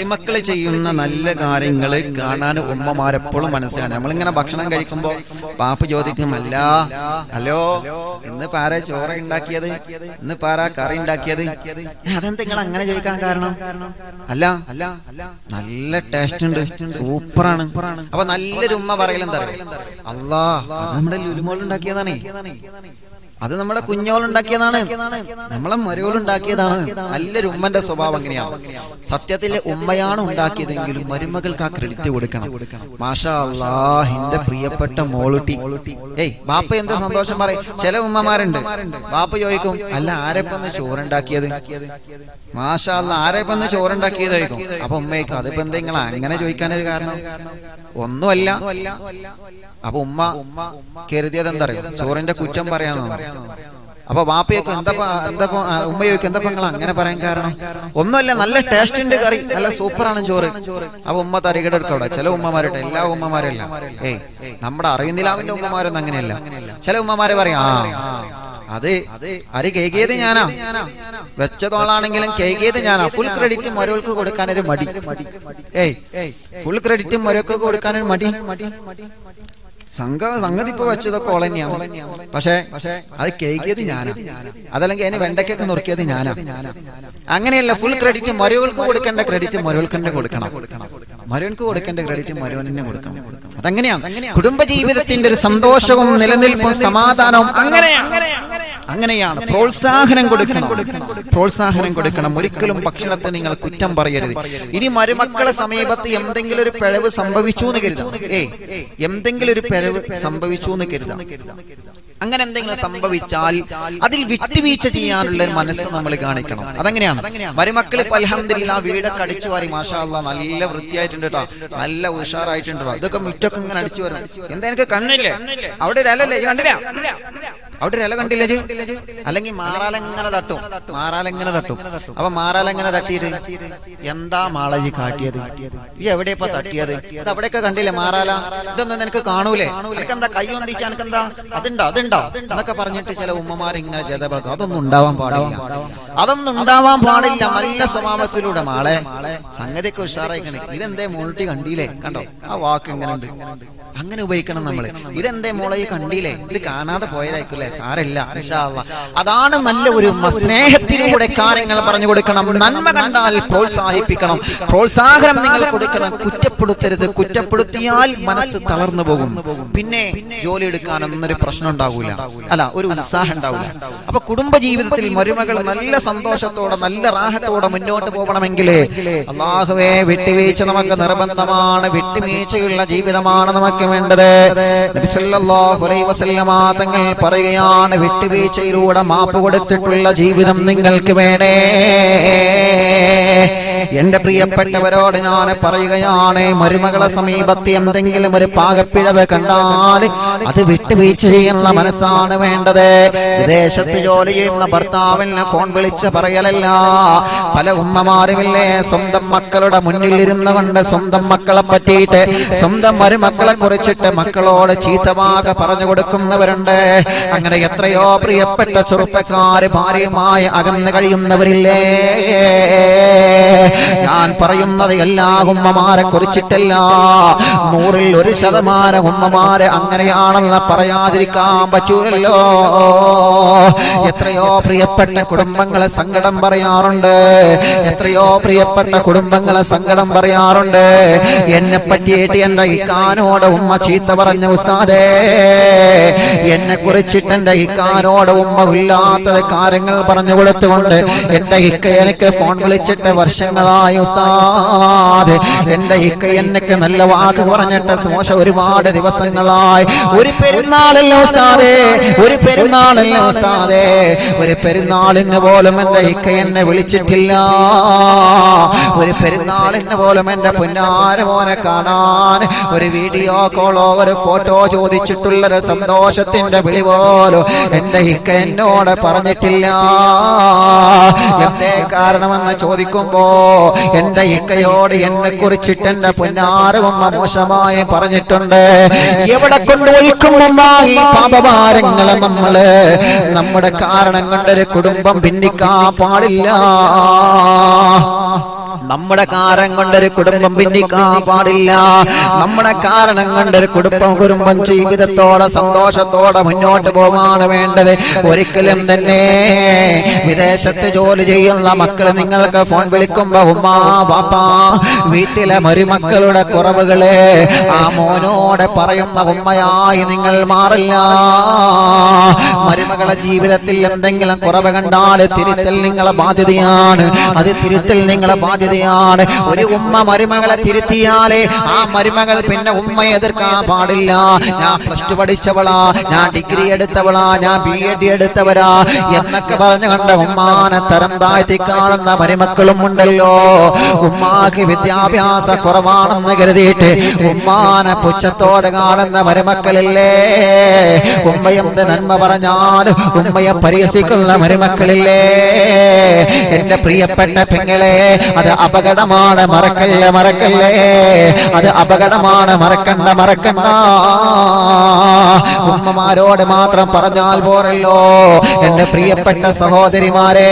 മരുമക്കൾ ചെയ്യുന്ന നല്ല കാര്യങ്ങൾ കാണാൻ ഉമ്മമാരെപ്പോഴും മനസ്സിലാണ് നമ്മളിങ്ങനെ ഭക്ഷണം കഴിക്കുമ്പോ പാപ്പ് ചോദിക്കും അല്ല ഹലോ ഇന്ന് പാര ചോറ ഉണ്ടാക്കിയത് ഇന്ന് പാര കറി ഉണ്ടാക്കിയത് അതെന്താ നിങ്ങൾ അങ്ങനെ ചോദിക്കാൻ കാരണം അല്ല അല്ല നല്ല ടേസ്റ്റ് ഉണ്ട് സൂപ്പറാണ് അപ്പൊ നല്ലൊരു ഉമ്മ പറയലെന്താ അല്ലാ അത് നമ്മുടെ ലുലുമോൾ ഉണ്ടാക്കിയതാണേ അത് നമ്മുടെ കുഞ്ഞോൾ ഉണ്ടാക്കിയതാണ് നമ്മളെ മരുവോൾ ഉണ്ടാക്കിയതാണ് നല്ലൊരു ഉമ്മന്റെ സ്വഭാവം അങ്ങനെയാണ് സത്യത്തിലെ ഉമ്മയാണ് ഉണ്ടാക്കിയതെങ്കിലും മരുമകൾക്ക് ആ ക്രെഡിറ്റ് കൊടുക്കണം മാഷാ അല്ലാ എന്റെ പ്രിയപ്പെട്ട മോളുട്ടി ഏയ് ബാപ്പ എന്ത് സന്തോഷം പറയും ചില ഉമ്മമാരുണ്ട് ബാപ്പ ചോദിക്കും അല്ല ആരെപ്പൊന്ന് ചോറുണ്ടാക്കിയത് മാഷാ അല്ല ആരെപ്പൊന്ന് ചോറുണ്ടാക്കിയത് ചോദിക്കും അപ്പൊ ഉമ്മയ്ക്കും അതിപ്പോ എന്താ നിങ്ങൾ അങ്ങനെ ചോദിക്കാനൊരു കാരണം ഒന്നുമല്ല അപ്പൊ ഉമ്മ കരുതിയത് എന്താ അറിയോ ചോറിന്റെ കുറ്റം പറയാനോ അപ്പൊ വാപ്പയൊക്കെ എന്താ എന്താ ഉമ്മ ചോദിക്കും എന്താ നിങ്ങൾ അങ്ങനെ പറയാൻ കാരണം ഒന്നുമല്ല നല്ല ടേസ്റ്റ് ഉണ്ട് കറി നല്ല സൂപ്പറാണ് ചോറ് അപ്പൊ ഉമ്മ തരികടെടുക്കും അവിടെ ചില ഉമ്മമാരുണ്ട് എല്ലാ ഉമ്മമാരല്ല ഏയ് നമ്മുടെ അറിയുന്നില്ലാവിന്റെ ഉമ്മമാരൊന്നും അങ്ങനെയല്ല ചില ഉമ്മമാരെ പറയാം ആ അത് അരി കേകിയത് ഞാനാ വെച്ചതോളാണെങ്കിലും കേകിയത് ഞാനാ ഫുൾ ക്രെഡിറ്റ് മരവൾക്ക് കൊടുക്കാനൊരു മടി ഏയ് ഫുൾ ക്രെഡിറ്റ് മരവൾക്ക് കൊടുക്കാനൊരു മടി സംഘ സംഗതി ഇപ്പൊ വെച്ചതൊക്കെ ഓൾ തന്നെയാണ് പക്ഷേ അത് കേക്കിയത് ഞാനാ അതല്ലെങ്കിൽ അതിന് വെണ്ടയ്ക്കൊക്കെ നുറുക്കിയത് ഞാനാ അങ്ങനെയല്ല ഫുൾ ക്രെഡിറ്റ് മരുവൾക്ക് കൊടുക്കേണ്ട ക്രെഡിറ്റ് മരുവൾക്ക് തന്നെ കൊടുക്കണം മരുവൻക്ക് കൊടുക്കേണ്ട ക്രെഡിറ്റ് മരുവൻ തന്നെ കൊടുക്കണം അതങ്ങനെയാണ് കുടുംബജീവിതത്തിന്റെ ഒരു സന്തോഷവും നിലനിൽപ്പും സമാധാനവും അങ്ങനെയാണ് അങ്ങനെയാണ് പ്രോത്സാഹനം കൊടുക്കണം പ്രോത്സാഹനം കൊടുക്കണം ഒരിക്കലും ഭക്ഷണത്തെ നിങ്ങൾ കുറ്റം പറയരുത് ഇനി മരുമക്കളെ സമീപത്ത് എന്തെങ്കിലും ഒരു പിഴവ് സംഭവിച്ചു എന്ന് കരുതാം ഏ എന്തെങ്കിലും ഒരു പിഴവ് സംഭവിച്ചു എന്ന് കരുതാം അങ്ങനെ എന്തെങ്കിലും സംഭവിച്ചാൽ അതിൽ വിട്ടുവീഴ്ച ചെയ്യാനുള്ള ഒരു മനസ്സ് നമ്മൾ കാണിക്കണം അതെങ്ങനെയാണ് മരുമക്കൾ ഇപ്പൊ അലഹമില്ല വീടൊക്കെ അടിച്ചു വാരി മാഷാ അല്ലാ നല്ല വൃത്തിയായിട്ടുണ്ട് കേട്ടോ നല്ല ഉഷാറായിട്ടുണ്ട് ട്ടോ. ഇതൊക്കെ മുറ്റൊക്കെ ഇങ്ങനെ അടിച്ചു വരും എന്താ എനിക്ക് കണ്ണില്ലേ അവിടെ ഒരു ഇലല്ലേ ഈ കണ്ടില്ല അവിടെ ഒരു ഇല കണ്ടില്ലേ ജി? അല്ലെങ്കിൽ മാറാലെങ്ങനെ തട്ടും മാറാലെങ്ങനെ തട്ടും അപ്പൊ മാറാലെങ്ങനെ തട്ടിയിട്ട് എന്താ മാളജി കാട്ടിയത് ഈ എവിടെയാ ഇപ്പൊ തട്ടിയത് ഇത് അവിടെയൊക്കെ കണ്ടില്ലേ മാറാല ഇതൊന്നും നിനക്ക് കാണൂലേ നിനക്ക് എന്താ കൈ വന്തിച്ചാ നിനക്ക് എന്താ അതുണ്ടോ അതുണ്ടോ എന്നൊക്കെ പറഞ്ഞിട്ട് ചില ഉമ്മമാർ ഇങ്ങനെ ജതപറക്കും അതൊന്നും ഉണ്ടാവാൻ പാടില്ല അതൊന്നും ഉണ്ടാവാൻ പാടില്ല നല്ല സ്വഭാവത്തിലൂടെ മാളെ സംഗതിയൊക്കെ ഉഷാറായിക്കണേ ഇതെന്തേ മോൾട്ടി കണ്ടില്ലേ കണ്ടോ ആ വാക്ക് എങ്ങനെ ഉണ്ട് അങ്ങനെ ഉപയോഗിക്കണം നമ്മള് ഇതെന്തേ മോളെ ഈ കണ്ടില്ലേ ഇത് കാണാതെ പോയതായിരിക്കും സാരല്ല ഇൻഷാ അല്ലാ. അതാണ് നല്ല ഒരു ഉമ്മ. സ്നേഹത്തിലൂടെ കാര്യങ്ങൾ പറഞ്ഞു കൊടുക്കണം നന്മ കണ്ടാൽ പ്രോത്സാഹിപ്പിക്കണം പ്രോത്സാഹനം നിങ്ങൾ കൊടുക്കണം കുറ്റപ്പെടുത്തരുത് കുറ്റപ്പെടുത്തിയാൽ മനസ്സ് തളർന്നു പോകും പിന്നെ ജോലി എടുക്കാനൊന്നും ഒരു പ്രശ്നം ഉണ്ടാവൂല അല്ല ഒരു ഉത്സാഹം ഉണ്ടാവൂല അപ്പൊ കുടുംബ ജീവിതത്തിൽ മരുമകൾ നല്ല സന്തോഷത്തോടെ നല്ല റാഹത്തോടെ മുന്നോട്ട് പോകണമെങ്കിൽ അള്ളാഹുവേ വിട്ടുവീഴ്ച നമുക്ക് നിർബന്ധമാണ് വിട്ടുവീഴ്ചയുള്ള ജീവിതമാണ് നമുക്ക് വേണ്ടത് നബി സല്ലല്ലാഹു അലൈഹി വസല്ലമ തങ്ങൾ പറയുകയാണ് വിട്ടുവീഴ്ചയിലൂടെ മാപ്പ് കൊടുത്തിട്ടുള്ള ജീവിതം നിങ്ങൾക്ക് വേണേ എന്റെ പ്രിയപ്പെട്ടവരോട് ഞാൻ പറയുകയാണ് മരുമകളെ സമീപത്ത് എന്തെങ്കിലും ഒരു പാകപ്പിഴവ് കണ്ടാൽ അത് വിട്ടുവീഴ്ച ചെയ്യുന്ന മനസ്സാണ് വേണ്ടത് വിദേശത്ത് ജോലി ചെയ്യുന്ന ഭർത്താവിനെ ഫോൺ വിളിച്ച് പറയലല്ല പല ഉമ്മമാരുമില്ലേ സ്വന്തം മക്കളുടെ മുന്നിൽ ഇരുന്നു കൊണ്ട് സ്വന്തം മക്കളെ പറ്റിയിട്ട് സ്വന്തം മരുമക്കളെ കുറിച്ചിട്ട് മക്കളോട് ചീത്തവാക പറഞ്ഞു കൊടുക്കുന്നവരുണ്ട് അങ്ങനെ എത്രയോ പ്രിയപ്പെട്ട ചെറുപ്പക്കാര് ഭാര്യയുമായി അകന്നു കഴിയുന്നവരില്ലേ ഞാൻ പറയുന്നത് എല്ലാ ഉമ്മമാരെ കുറിച്ചിട്ടല്ല നൂറിൽ ഒരു ശതമാനം ഉമ്മമാരെ അങ്ങനെയാണെന്ന് പറയാതിരിക്കാൻ പറ്റൂലല്ലോ എത്രയോ പ്രിയപ്പെട്ട കുടുംബങ്ങളെ സങ്കടം പറയാറുണ്ട് എത്രയോ പ്രിയപ്പെട്ട കുടുംബങ്ങളെ സങ്കടം പറയാറുണ്ട് എന്നെ പറ്റിയിട്ട് എന്റെ ഇക്കാനോട് ഉമ്മ ചീത്ത പറഞ്ഞ ഉസ്താദേ എന്നെ കുറിച്ചിട്ട് എന്റെ ഇക്കാനോട് ഉമ്മ ഇല്ലാത്തത് കാര്യങ്ങൾ പറഞ്ഞു കൊടുത്തുകൊണ്ട് എന്റെ ഇക്ക എനിക്ക് ഫോൺ വിളിച്ചിട്ട് വർഷങ്ങളായി ഉസ്താദ് എന്റെ ഇക്ക എന്നൊക്കെ നല്ല വാക്ക് പറഞ്ഞിട്ട് മോശ ഒരുപാട് ദിവസങ്ങളായി ഒരു പെരുന്നാളല്ല ഉസ്താദേ ഒരു പെരുന്നാളല്ല ഉസ്താദേ ഒരു പെരുന്നാളിന് പോലും എന്റെ ഇക്ക എന്നെ വിളിച്ചിട്ടില്ല ഒരു പെരുന്നാളിന് പോലും എന്റെ പുന്നാര മോനെ കാണാൻ ഒരു വീഡിയോ കോളോ ഒരു ഫോട്ടോ ചോദിച്ചിട്ടുള്ളൊരു സന്തോഷത്തിന്റെ വിളി പോലും എന്റെ ഇക്ക എന്നോട് പറഞ്ഞിട്ടില്ല എന്തേ കാരണമെന്ന് ചോദിക്കുമ്പോ എന്റെ ഇക്കയോട് എന്നെ കുറിച്ചിട്ട് എന്റെ പുന്നാരവുമ്മ മോശമായി പറഞ്ഞിട്ടുണ്ട് എവിടെ കൊണ്ട് ഒഴിക്കും മുമ്പാ ഈ പാപഭാരങ്ങളെ നമ്മള് നമ്മുടെ കാരണം കൊണ്ടൊരു കുടുംബം ഭിന്നിക്കാൻ പാടില്ല നമ്മുടെ കാരണം കൊണ്ടൊരു കുടുംബം ഭിന്നിക്കാൻ പാടില്ല നമ്മുടെ കാരണം കൊണ്ടൊരു കുടുംബം കുടുംബം ജീവിതത്തോടെ സന്തോഷത്തോടെ മുന്നോട്ട് പോകാണ് വേണ്ടത് ഒരിക്കലും തന്നെ വിദേശത്ത് ജോലി ചെയ്യുന്ന മക്കള് നിങ്ങൾക്ക് ഫോൺ വിളിക്കുമ്പോ ഉമ്മാ പാപ്പാ വീട്ടിലെ മരുമക്കളുടെ കുറവുകള് ആ മോനോടെ പറയുന്ന ഉമ്മയായി നിങ്ങൾ മാറില്ല മരുമകളെ ജീവിതത്തിൽ എന്തെങ്കിലും കുറവ് കണ്ടാൽ തിരുത്തൽ നിങ്ങളെ ബാധ്യതയാണ് അത് തിരുത്തൽ നിങ്ങളെ ബാധ്യതയാണ് ഒരു ഉമ്മ മരുമകളെ തിരുത്തിയാലേ ആ മരുമകൾ പിന്നെ ഉമ്മയെ എതിർക്കാൻ പാടില്ല ഞാൻ പ്ലസ് ടു പഠിച്ചവളാ ഞാൻ ഡിഗ്രി എടുത്തവളാ ഞാൻ ബി എഡ് എടുത്തവരാ എന്നൊക്കെ പറഞ്ഞു കണ്ട ഉമ്മാനെ തരം താഴ്ത്തി കാണുന്ന മരുമക്കളും ഉണ്ടല്ലോ ഉമ്മാക്ക് വിദ്യാഭ്യാസ കുറവാണെന്ന് കരുതിയിട്ട് ഉമ്മാനെ പുച്ഛത്തോടെ കാണുന്ന മരുമക്കളില്ലേ ഉമ്മയെന്ത് നന്മ പറഞ്ഞാൽ ഉമ്മയെ പരിഹസിക്കുന്ന മരുമക്കളില്ലേ എന്റെ പ്രിയപ്പെട്ട പെങ്ങളെ അത് അപകടമാണ് മറക്കല്ലേ മറക്കല്ലേ അത് അപകടമാണ് മറക്കണ്ട മറക്കണ്ട ഉമ്മമാരോട് മാത്രം പറഞ്ഞാൽ പോരല്ലോ എന്റെ പ്രിയപ്പെട്ട സഹോദരിമാരെ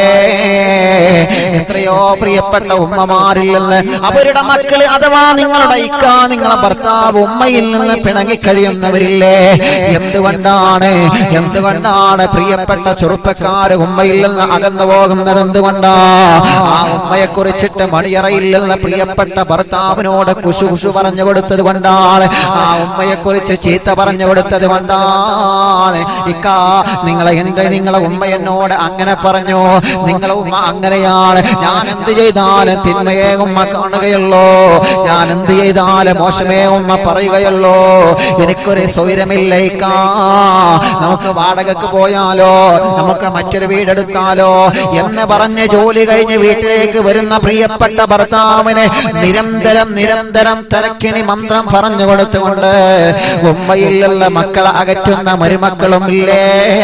എത്രയോ പ്രിയപ്പെട്ട ഉമ്മമാരില്ലെന്ന് അവരുടെ മക്കള് അഥവാ നിങ്ങളുടെ ഇക്ക നിങ്ങളെ ഭർത്താവ് ഉമ്മയിൽ നിന്ന് പിണങ്ങി കഴിയുന്നവരില്ലേ എന്തുകൊണ്ടാണ് എന്തുകൊണ്ടാണ് പ്രിയപ്പെട്ട ചെറുപ്പക്കാര് ഉമ്മയിൽ നിന്ന് അകന്നു പോകുന്നത് എന്തുകൊണ്ടാ ആ ഉമ്മയെ കുറിച്ചിട്ട് മണിയറയിൽ നിന്ന് പ്രിയപ്പെട്ട ഭർത്താവിനോട് കുശു കുശു പറഞ്ഞു കൊടുത്തത് കൊണ്ടാണ് ആ ഉമ്മയെ കുറിച്ച് ചീത്ത പറഞ്ഞു കൊടുത്തത് കൊണ്ടാണ് ഇക്ക നിങ്ങളെ എന്റെ നിങ്ങളെ ഉമ്മ എന്നോട് അങ്ങനെ പറഞ്ഞു നിങ്ങളെ ഉമ്മ അങ്ങനെയാണ് ഞാൻ എന്ത് ചെയ്താലും തിന്മയെ ഉമ്മ കാണുകയുള്ളൂ ഞാൻ എന്ത് ചെയ്താലും മോശമേ ഉമ്മ പറയുകയുള്ളൂ എനിക്കൊരു സൗകര്യമില്ല ഇക്ക നമുക്ക് വാടകക്ക് പോയാലോ നമുക്ക് മറ്റൊരു വീടെടുത്താലോ എന്ന് പറഞ്ഞ് ജോലി കഴിഞ്ഞ് വീട്ടിലേക്ക് വരുന്ന പ്രിയപ്പെട്ട ഭർത്താവിനെ നിരന്തരം നിരന്തരം തലക്കിണി മന്ത്രം പറഞ്ഞു കൊടുത്തുകൊണ്ട് ഉമ്മയിലുള്ള മക്കളെ അകറ്റുന്ന മരുമക്കളും ഇല്ലേ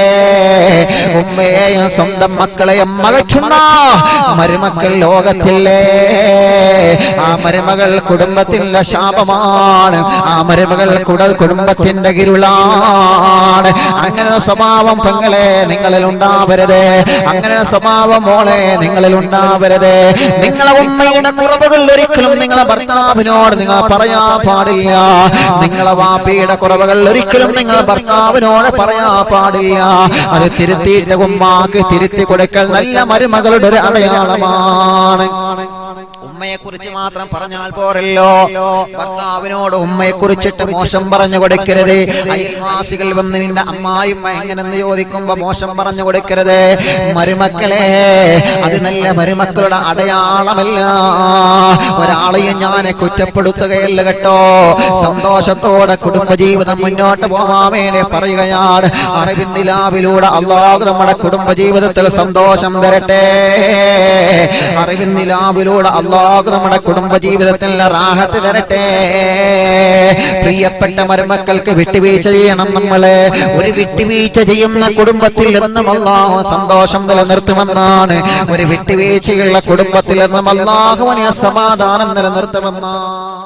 ഉമ്മയെയും സ്വന്തം മക്കളെയും മകറ്റുന്ന മരുമക്കൾ ലോകത്തില്ലേ ആ മരുമകൾ കുടുംബത്തിന്റെ ശാപമാണ് ആ മരുമകൾ കുട കുടുംബത്തിന്റെ കിരുളാണ് അങ്ങനെ സ്വഭാവം പെങ്ങളെ നിങ്ങളിൽ ഉണ്ടാവരുത് അങ്ങനെ സ്വഭാവം മോളെ നിങ്ങളിൽ ഉണ്ടാവരുത് നിങ്ങളെ ഉമ്മയുടെ കുറവുകൾ ഒരിക്കലും നിങ്ങളെ ഭർത്താവിനോട് നിങ്ങൾ പറയാൻ പാടില്ല നിങ്ങളെ വാപ്പയുടെ കുറവുകൾ ഒരിക്കലും നിങ്ങൾ ഭർത്താവിനോട് പറയാൻ പാടില്ല അത് തിരുത്തിയിട്ട് ഉമ്മാക്ക് തിരുത്തി കൊടുക്കൽ നല്ല മരുമകളുടെ ഒരു അടയാളമാണ് ഉമ്മയെ കുറിച്ച് മാത്രം പറഞ്ഞാൽ പോരല്ലോ ഭർത്താവിനോട് ഉമ്മയെ കുറിച്ചിട്ട് മോശം പറഞ്ഞു കൊടുക്കരുത് അയൽവാസികൾ വന്ന് നിന്റെ അമ്മായിമ്മ എങ്ങനെന്ന് ചോദിക്കുമ്പോ മോശം പറഞ്ഞു കൊടുക്കരുത് മരുമക്കളെ അത് നല്ല മരുമക്കളുടെ അടയാളമല്ല ഒരാളെയും ഞാൻ കുറ്റപ്പെടുത്തുകയല്ല കേട്ടോ സന്തോഷത്തോടെ കുടുംബജീവിതം മുന്നോട്ട് പോവാൻ വേണ്ടി പറയുകയാണ് അറിവിന്ദിലാവിലൂടെ അള്ളാഹു നമ്മുടെ കുടുംബജീവിതത്തിൽ സന്തോഷം തരട്ടെ അറിവിന്ദിലാവിലൂടെ അള്ളാഹു നമ്മുടെ കുടുംബജീവിതത്തിൽ റാഹത്ത് തരട്ടെ പ്രിയപ്പെട്ട മരുമക്കൾക്ക് വിട്ടുവീഴ്ച ചെയ്യണം നമ്മള് ഒരു വിട്ടുവീഴ്ച ചെയ്യുന്ന കുടുംബത്തിൽ എന്നും അള്ളാഹു സന്തോഷം നിലനിർത്തുമെന്നാണ് ഒരു വിട്ടുവീഴ്ചയുള്ള കുടുംബത്തിൽ എന്നും അള്ളാഹുവിനെ സമാധാനം നിലനിർത്തുമെന്നാണ്